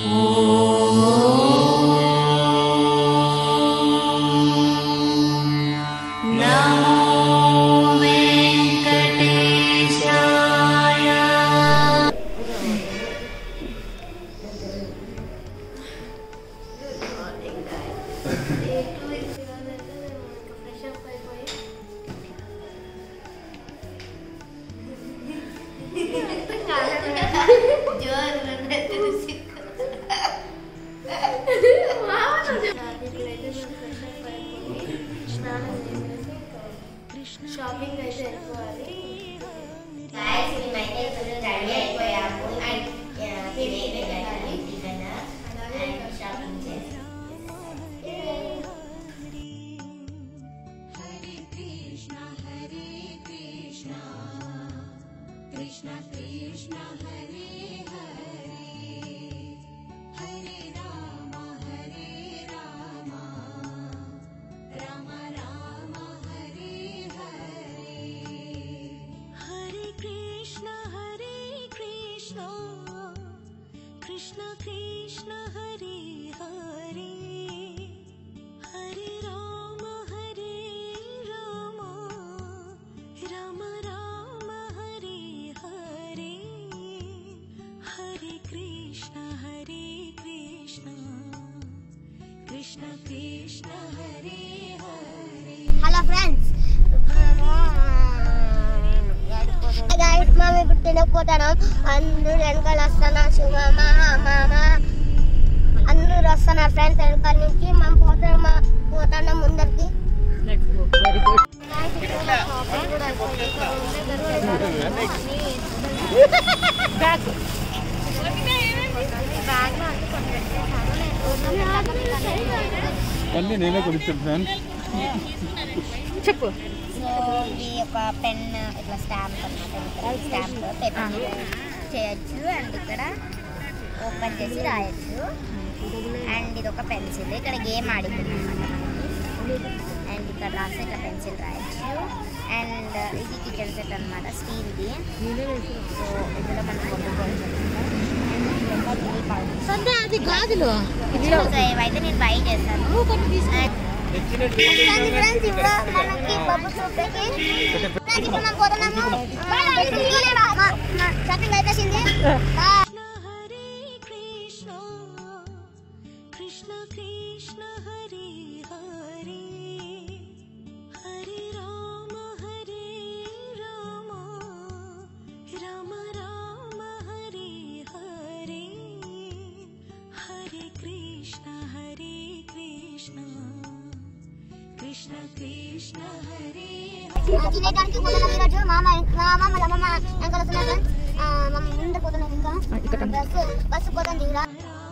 Shopping అయితే వెళ్ళిపోవాలి guys మేమైతే ఇప్పుడు రెడీ అయిపోయాము అండ్ తినేది వెళ్ళాలి డిన్నర్ అండ్ షాపింగ్ చేసి Hare Krishna, Hare Krishna, Krishna Krishna, Hare Hare, Hare Rama, Hare Rama, Rama Rama, Hare Hare, Hare Krishna, Hare Krishna, Krishna Krishna, Hare Hare. Hello friends guys మేము ఇప్పుడు తినకపోతాను అందరూ వెనకాల వస్తున్నా శివమ్మ మామ అందరూ వస్తున్నారు ఫ్రెండ్స్ వెనకాల నుంచి మేము పోతాం పోతాం ముందరికి అన్నీ నేనే కొనిచ్చాను ఫ్రెండ్స్ చెప్పు సో ఇది ఒక పెన్ ఇట్లా స్టాంప్ అనమాట స్టాంప్ పేపర్ చేయొచ్చు అండ్ ఇక్కడ ఓపెన్ చేసి రాయొచ్చు అండ్ ఇది ఒక పెన్సిల్ ఇక్కడ గేమ్ ఆడుకుంటాం అండ్ ఇక్కడ రాసి ఇట్లా పెన్సిల్ రాయొచ్చు అండ్ ఇది కిచెన్ సెట్ అనమాట స్టీల్ది సో ఇందులో మనం వండుకోవచ్చు సంధ్య అది గాజులు సో ఇవైతే నేను బై చేస్తాను ఫ్రెండ్స్ ఇప్పుడు మనకి బొబ్బు చూపేకి ఫ్రెండ్స్ ఇప్పుడు మనం పోతున్నాము షాపింగ్ అయిపోయింది Krishna Krishna Hare Hare Hare Rama Hare Rama Rama Rama Hare Hare Hare Krishna Hare Krishna Krishna Krishna Hare తినేటానికి పోతున్నాం ఈరోజు మామ మామ మళ్ళీ అమ్మమ్మ వెనకాల వస్తున్నారు ఫ్రెండ్స్ మనం ముందు పోతున్నాం ఇంకా బస్సు బస్సు పోతుంది ఇక్కడ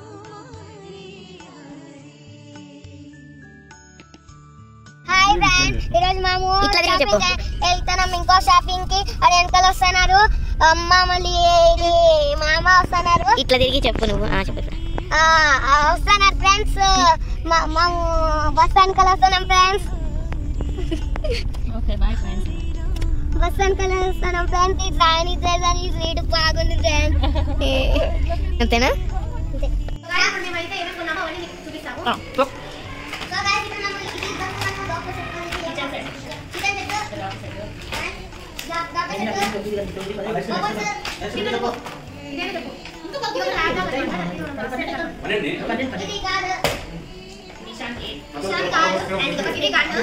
హాయ్ ఫ్రెండ్స్ ఈరోజు మేము షాపింగ్ వెళ్తున్నాం ఇంకో షాపింగ్ కి అది వెనకాల వస్తున్నారు అమ్మ మళ్ళీ ఇది మామ వస్తున్నారు ఇట్లా తిరిగి చెప్పు నువ్వు ఆ, చెప్పు ఇప్పుడు. ఆ, ఆ, వస్తున్నారు ఫ్రెండ్స్ మేము బస్ వెనకాల వస్తున్నాం ఫ్రెండ్స్ బస్ వెనకాల వస్తున్నాం ఫ్రెండ్స్ ఈ ట్రైన్ ఇచ్చేదని ఈ సీట్ బాగుంది ఫ్రెండ్స్ అంతేనా మేమైతే ఏమేమి కొన్నామో అవన్నీ మీకు చూపిస్తాము ఆ, సో సో guys, ఇప్పుడు మనం ఇది కొనుక్కున్నాము, లోపల చెప్పుకొని చికెన్ సెట్. Chicken set. డా- డాబా సెట్. లోపల సెట్. చికెన్ చెప్పు. ఇదేమి చెప్పు. ఇంకో పప్పు కూడా రాగా పెట్టమన్నా, అది కూడా మనం సెట్ చేద్దాం. ఇది కాదు. నిశాంతి కాదు. And ఇంకొక ఇది కాదు.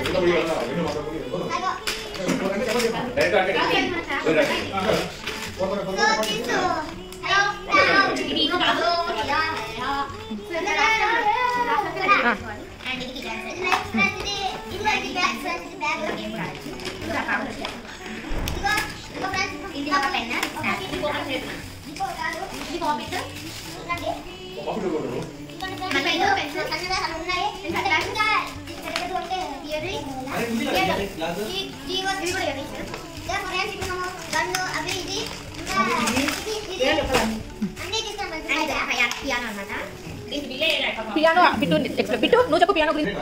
అగో. సో తీసు. హలో. ఇది ఇంకో కాదు. Yeah, yeah. సో ఇక్కడ రాష్ట్రం. అండ్ ఇది కిచెన్ సెట్. నెక్స్ట్ ఫ్రెండ్స్ ఇది ఇదిగో ఇది బ్యాగ్ ఫ్రెండ్స్ ఇది బ్యాగ్ ఇది కూడా ఇది ఒక కవర్ ఇదిగో ఇదిగో ఫ్రెండ్స్ ఇది ఒక పెన్ ఇది ఒక పెన్ ఇది కాదు ఇది కాపీస్ రండి మన ఇది పెన్సిల్ అన్నదా అలా ఉన్నాయి ఇంకా ఇంకా ఇక్కడ ఉంటే ఇయర్ ఈ జీవో ఇది కూడా ఇయర్ ఇంకా ఫ్రెండ్స్ ఇప్పుడు మనం గన్ను అవి ఇది ఇంకా ఇది ఇది అన్ని తీస్తాం ఫ్రెండ్స్ పియానో అన్నమాట పియానో బిట్టు ఎక్స్ప్లెయిన్ బిట్టు నువ్వు చెప్పు పియానో గురించి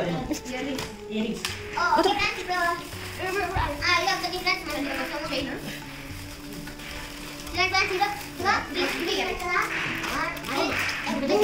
ఓ ఓకే ఫ్రెండ్స్ ఇప్పుడు ఆ ఇది ఒకటి ఫ్రెండ్స్ మనం ఇక్కడ మొత్తం చేయను ఇలా ఫ్రెండ్స్ ఇలా ఇలా ఇది ఇది కదా ఆ, అది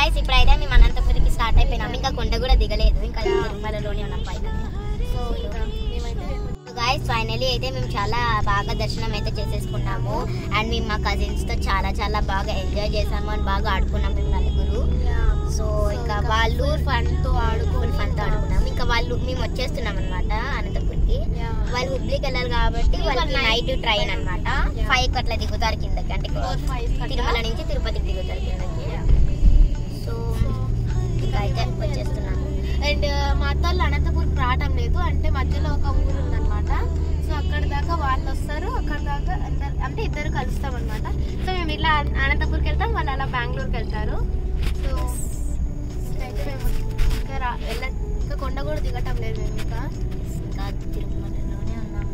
గాయస్ ఇప్పుడైతే మేము అనంతపురికి స్టార్ట్ అయిపోయినాం ఇంకా కొండ కూడా దిగలేదు ఇంకా తిరుమలలోనే ఉన్నాం పైన సో ఇంకా మేమైతే గాయస్ ఫైనలీ అయితే మేము చాలా బాగా దర్శనం అయితే చేసేసుకున్నాము అండ్ మేము మా కజిన్స్ తో చాలా చాలా బాగా ఎంజాయ్ చేసాము అండ్ బాగా ఆడుకున్నాం మేము నలుగురు సో ఇంకా వాళ్ళు ఫన్ తో ఆడుకుని ఫన్ తో ఆడుకున్నాం ఇంకా వాళ్ళు మేము వచ్చేస్తున్నాం అనమాట అనంతపురికి వాళ్ళు హుబ్లీకి వెళ్ళాలి కాబట్టి వాళ్ళకి నైట్ ట్రైన్ అన్నమాట ఫైవ్ అట్లా దిగుతారు కిందకి అంటే తిరుమల నుంచి తిరుపతికి దిగుతారు కిందకి సో ఇంకా అయితే వచ్చేస్తున్నాము అండ్ మా అత్తలు అనంతపూర్ రావటం లేదు అంటే మధ్యలో ఒక ఊరు ఉందన్నమాట సో అక్కడ దాకా వాళ్ళు వస్తారు అక్కడ దాకా అందరు అంటే ఇద్దరు కలుస్తాం అనమాట సో మేము ఇలా అనంతపూర్కి వెళ్తాం వాళ్ళు అలా బెంగళూరుకి వెళ్తారు సో అయితే మేము ఇంకా రా వెళ్ళ ఇంకా కొండ కూడా దిగటం లేదు మేము ఇంకా ఇంకా తిరుమలలోనే ఉన్నాము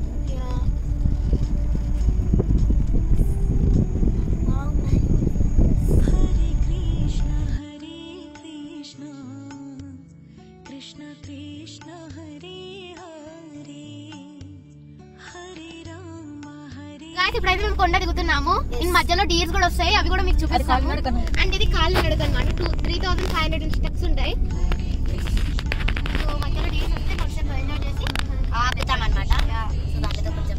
हरे कृष्ण हरे कृष्ण कृष्ण कृष्ण हरे हरे हरे राम हरे గాయస్ ఇప్పుడైతే మేము కొండ దిగుతున్నాము ఇన్ మధ్యలో డీర్స్ కూడా వస్తాయి అవి కూడా మీకు చూపిస్తాము అండ్ ఇది కాళ్ళు నడక అనమాట two three thousand five hundred steps ఉంటాయి సో మధ్యలో డీర్స్ వస్తే కొంచెం ఎంజాయ్ చేసి ఆపుతామన్నమాట సో దాంట్లో కొంచెం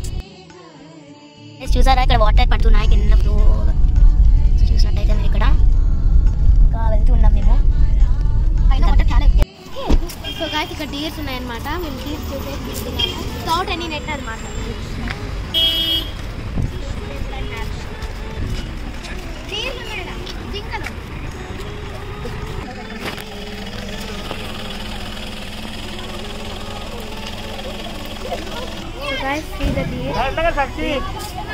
Yes, చూసారా ఇక్కడ వాటర్ పడుతున్నాయి కింద ఫ్లో చూసినట్టయితే మీరు ఇక్కడ ఇంకా వెళ్తున్నాం మేము పైన వాటర్ చాలా సో గాయస్ ఇక్కడ డీర్స్ ఉన్నాయన్నమాట మేము డీర్స్ చూసేసి వితౌట్ ఎనీ నెట్ అనమాట జింకలు So guys, see the deer.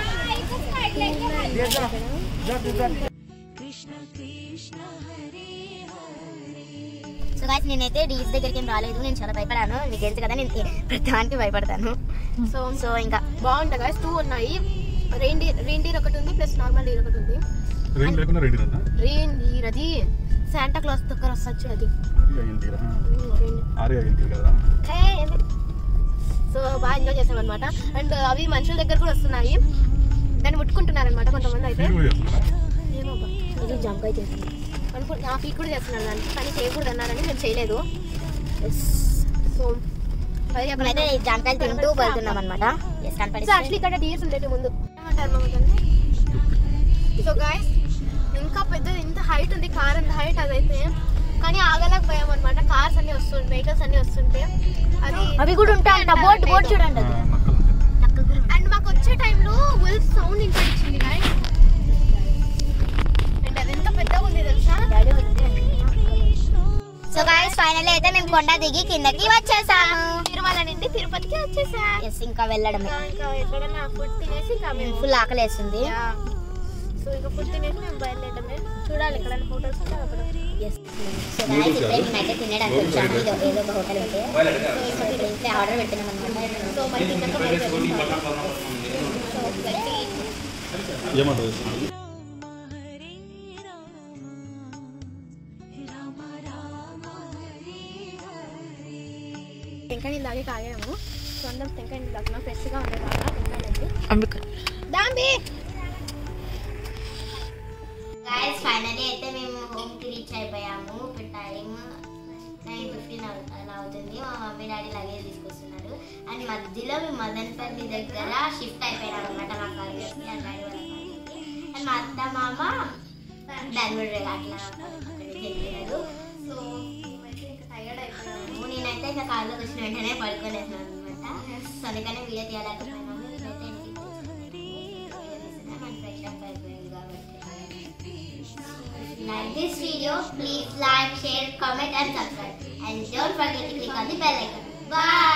Krishna Krishna Hare Hare so guys నేనైతే డీస్ దగ్గరికి ఏం రాలేదు నేను చాలా భయపడాను మీకు తెలుసు కదా నేను ప్రతిదానికి భయపడతాను సో సో ఇంకా బాగుంటాయి గాయస్ టూ ఉన్నాయి రెయిన్ డీర్ రెయిన్ డీర్ ఒకటి ఉంది ప్లస్ నార్మల్ డీర్ ఒకటి ఉంది రెయిన్ లేకుండా రెడీ రా రెయిన్ డీర్ అది శాంటా క్లాస్ దగ్గర వస్తుంది అది ఆర్య ఇంటి కదా సో బాగా ఎంజాయ్ చేసాం అనమాట అండ్ అవి మనుషుల దగ్గర కూడా వస్తున్నాయి దాన్ని ముట్టుకుంటున్నారు అనమాట కొంతమంది అయితే మీరు చేస్తున్నారా ఏమో బా. ఇది జంప్ అయితే అనుకు నా ఫీట్ కూడా చేస్తున్నారు దాన్ని కానీ చేయకూడదు అన్నారని మేము చేయలేదు సో అది అక్కడ అయితే జామకాయలు తింటూ వెళ్తున్నాం అనమాట ఎస్ సో కనపడి యాక్చువల్లీ ఇక్కడ డీర్స్ ఉండేవి ముందు ఏమంటారు మమ్మల్ని సో గాయస్ ఇంకా పెద్దది ఇంత హైట్ ఉంది కార్ అంత హైట్ అదైతే కానీ ఆగలేకపోయాం అనమాట కార్స్ అన్ని వస్తుంటే వెహికల్స్ అన్ని వస్తుంటే అది అవి కూడా ఉంటాయంట బోట్ బోట్ చూడండి అది అండ్ మాకు వచ్చే టైంలో వుల్ఫ్ సౌండ్ వినిపించింది గాయస్ అండ్ అది ఎంత పెద్దగా ఉంది తెలుసా సో గాయస్ ఫైనల్ అయితే మేము కొండ దిగి కిందకి వచ్చేసాము తిరుమల నుండి తిరుపతికి వచ్చేసా ఎస్ ఇంకా వెళ్ళడమే ఇంకా ఎక్కడైనా ఫుడ్ తినేసి ఇంకా మేము ఫుల్ ఆకలి వేస్తుంది సో ఇంకా ఫుడ్ తినేసి మేము బయలుదేరడమే చూడాలి ఎక్కడైనా హోటల్స్ ఉంటే అక్కడ ఎస్ సో గాయస్ ఇప్పుడే మేమైతే తినడానికి వచ్చాము ఇది ఏదో ఒక హోటల్ ఉంటే సో ఇంకా ఇప్పుడు ఇంట్లో ఆర్డర్ పెట్టినాం అనమాట సో మరి తిన్నాక బయలుదేరుతాం. ఏమంటారు राम राम राम हरे हरे టెంకాయ నీళ్ళు తాగి తాగాము సో అందరం టెంకాయ నీళ్ళు తాగినా ఫ్రెష్గా ఉండే బాగా టెంకాయలు దాంబి గాయస్ ఫైనలీ అయితే మేము హోమ్ కి రీచ్ అయిపోయాము ఇప్పుడు టైం నైన్ ఫిఫ్టీన్ అలా అవుతుంది మా మమ్మీ డాడీ లగేజ్ తీసుకొస్తున్నారు అండ్ మధ్యలో మేము మదనపల్లి దగ్గర షిఫ్ట్ అయిపోయినాం అనమాట మా కాలేజ్కి అండ్ డాడీ వాళ్ళ కాలేజ్కి అండ్ మా అత్త మామ బెంగళూరు అట్లా అక్కడికి వెళ్ళారు సో మేమైతే ఇంకా టైర్డ్ అయిపోయాము నేనైతే ఇంకా కార్లోకి వచ్చిన వెంటనే పడుకునేసాను అనమాట సో అందుకనే వీడియో తీయలేకపోయినాము నేనైతే ఇంటికి తీసుకున్నాను అండ్ ఫ్రెష్ అప్ అయిపోయింది కాబట్టి like this video, please like, share, comment and subscribe. And don't forget to click on the bell icon. Bye!